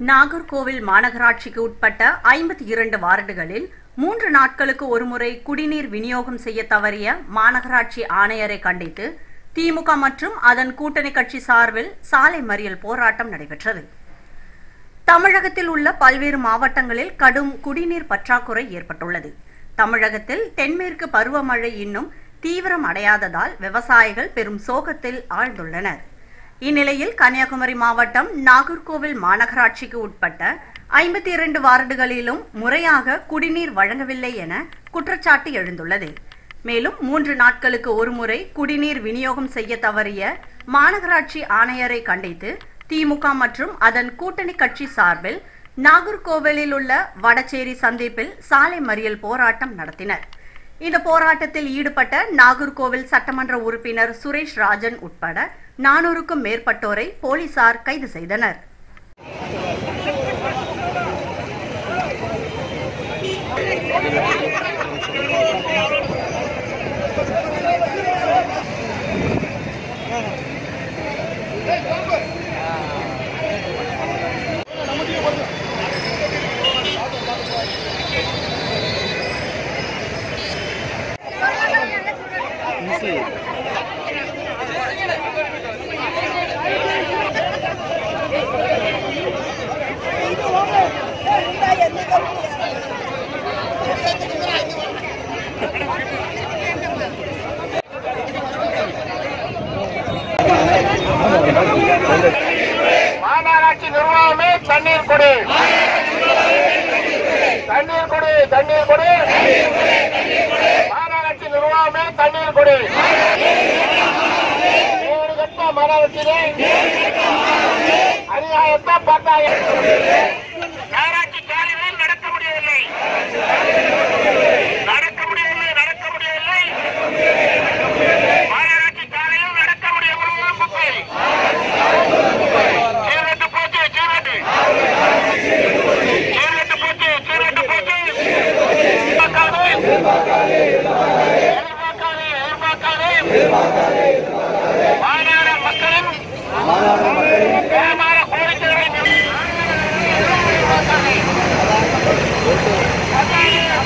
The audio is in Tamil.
நாகர்கோவில் மாநகராட்சிக்கு உட்பட்ட ஐம்பத்தி இரண்டு வார்டுகளில் மூன்று நாட்களுக்கு ஒருமுறை குடிநீர் விநியோகம் செய்ய தவறிய மாநகராட்சி ஆணையரை கண்டித்து திமுக மற்றும் அதன் கூட்டணி கட்சி சார்பில் சாலை மறியல் போராட்டம் நடைபெற்றது தமிழகத்தில் உள்ள பல்வேறு மாவட்டங்களில் கடும் குடிநீர் பற்றாக்குறை ஏற்பட்டுள்ளது தமிழகத்தில் தென்மேற்கு பருவமழை இன்னும் தீவிரம் அடையாததால் விவசாயிகள் பெரும் சோகத்தில் ஆழ்ந்துள்ளனர் இந்நிலையில் கன்னியாகுமரி மாவட்டம் நாகர்கோவில் மாநகராட்சிக்கு உட்பட்ட ஐம்பத்தி இரண்டு வார்டுகளிலும் முறையாக குடிநீர் வழங்கவில்லை என குற்றச்சாட்டு எழுந்துள்ளது மேலும் மூன்று நாட்களுக்கு ஒருமுறை குடிநீர் விநியோகம் செய்ய தவறிய மாநகராட்சி ஆணையரை கண்டித்து திமுக மற்றும் அதன் கூட்டணி கட்சி சார்பில் நாகர்கோவிலில் உள்ள வடச்சேரி சந்திப்பில் சாலை மறியல் போராட்டம் நடத்தினர் இந்த போராட்டத்தில் ஈடுபட்ட நாகர்கோவில் சட்டமன்ற உறுப்பினர் சுரேஷ் ராஜன் உட்பட நானூறுக்கும் மேற்பட்டோரை போலீசார் கைது செய்தனர் மாநகராட்சி நிர்வாகமே தண்ணீர் கொடு தண்ணீர் கொடு தண்ணீர் கொடு மாநகராட்சி நிர்வாகமே தண்ணீர் கொடு வீடு கட்ட மாநகராட்சியிலே அநியாயத்தை பார்த்தாங்க நகராட்சி காலையில் நடக்க முடியவில்லை நடக்க முடியவில்லை நடக்க முடியவில்லை மாநகராட்சி காலையில் நடக்க முடியவில்லை குப்பை சீரட்டு போச்சு சீரட்டு சீரட்டு போச்சு சீரட்டு போச்சு எதிர்பார்க்காதே எதிர்பார்க்காதே எதிர்பார்க்காதே மாநகர மக்களின் வியாபார கோரிக்கைகளை எதிர்பார்க்காதே